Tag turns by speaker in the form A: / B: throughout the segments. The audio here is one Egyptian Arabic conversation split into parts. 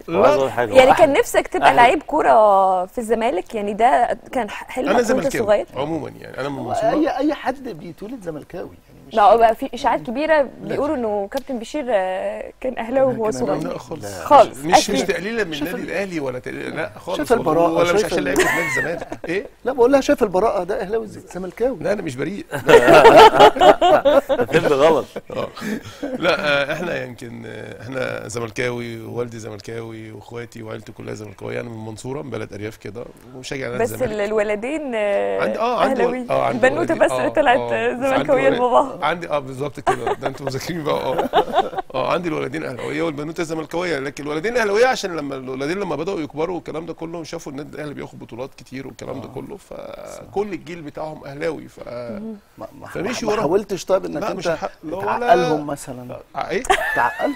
A: وعايز اقول حاجه
B: يعني
A: هو
B: كان نفسك تبقى
A: أحلى-
B: لعيب كوره في الزمالك يعني ده كان حلمك
C: انا
B: وانت
C: زملكاوي
B: صغير
C: عموما يعني انا من
D: هو
C: المنصوره
D: اي اي حد بيتولد زملكاوي يعني مش
B: ما هو بقى في اشاعات كبيره بيقولوا انه كابتن بشير آه، كان اهلاوي وهو
D: كان
B: صغير
C: لا خالص
D: لا.
B: خالص
C: مش مش
B: أكيد.
C: تقليلا من
D: شايف
C: النادي الاهلي ولا تقليلا لا خالص
D: شايف
C: والله،
D: البراءة،
C: ولا مش
D: شايف
C: عشان
D: ال-
C: لعيبه نادي الزمالك ايه
D: لا بقول لها شايف البراءه ده اهلاوي زملكاوي
C: لا انا مش بريء
A: فهمت غلط
C: اه لا آه، احنا يمكن آه، احنا زملكاوي ووالدي زملكاوي واخواتي وعيلتي كلها زملكاويه انا من المنصوره من بلد ارياف كده ومشجع نادي
B: بس ال-
C: الزمالك
B: الولدين آه،
C: عندي اه عندي
B: اهلاوي
C: اه عندي
B: البنوته
C: ولدين.
B: بس
C: آه،
B: طلعت
C: آه، بس
B: زملكاويه
C: عندي ولد-
B: لباباها
C: عندي اه بالظبط كده ده انتوا مذاكرين بقى اه اه عندي الولدين اهلاويه والبنوته زملكاويه لكن الولدين اهلاويه عشان لما الولدين لما بداوا يكبروا والكلام ده كله شافوا النادي الاهلي بياخد بطولات كتير والكلام ده كله فكل الجيل بتاعهم اهلاوي ف
D: ما, ما,
C: فمشي
D: ما
C: وراهم.
D: حاولتش طيب انك
C: لا،
D: انت
C: مش هح- لا ولا-
D: تعقلهم مثلا
C: آه، ايه
D: تعقلهم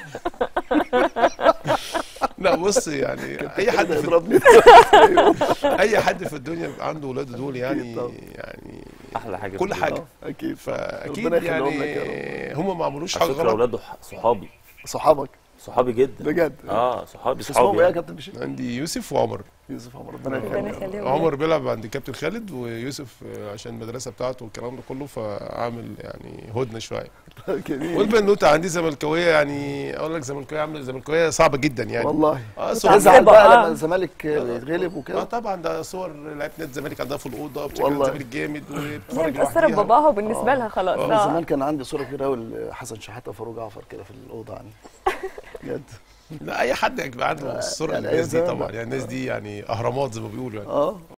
C: لا بص يعني اي حد في
D: يضربني
C: اي حد في الدنيا بيبقى عنده ولاده دول يعني
D: طبعا.
C: يعني
A: احلى حاجه
C: كل
A: في
C: حاجه
D: آه، اكيد
C: فاكيد
D: ربنا يخليهم لك يا
C: يعني هم ما عملوش
A: على
C: حاجه
A: فكره
C: غلط
A: اولاده ح- صحابي
D: صحابك
A: صحابي جدا
D: بجد
A: اه صحابي
D: بس اسمهم
A: صحابي
D: ايه يا
A: يعني.
D: كابتن بشير
C: عندي يوسف وعمر
D: يوسف عمر ربنا
B: ربنا
D: يخليك
B: يخليهم
C: عمر بيلعب عند كابتن خالد ويوسف آه، عشان المدرسه بتاعته والكلام ده كله فعامل يعني هدنه شويه
D: جميل
C: والبنوته عندي زملكاويه يعني اقول لك زملكاويه عامله زملكاويه صعبه جدا يعني
D: والله
C: اه صور
D: تزعل
B: متعصبة،
D: بقى
B: آه.
D: لما الزمالك يتغلب
C: اه
D: وكده
C: طبعا ده صور لعيبه نادي الزمالك عندها في الاوضه بتشجع
D: والله.
C: الزمالك جامد
B: هي
C: وبتتفرج
B: متاثره
C: لوحديها.
B: بباباها وبالنسبه لها خلاص
C: آه.
D: من
B: آه.
D: زمان كان عندي صوره كبيره قوي لحسن شحاته وفاروق جعفر كده في الاوضه يعني بجد
C: لا اي حد يبقى عنده الصوره
D: يعني
C: الناس دي
D: أيام
C: طبعا
D: زمان.
C: يعني الناس دي يعني اهرامات زي ما بيقولوا يعني
D: اه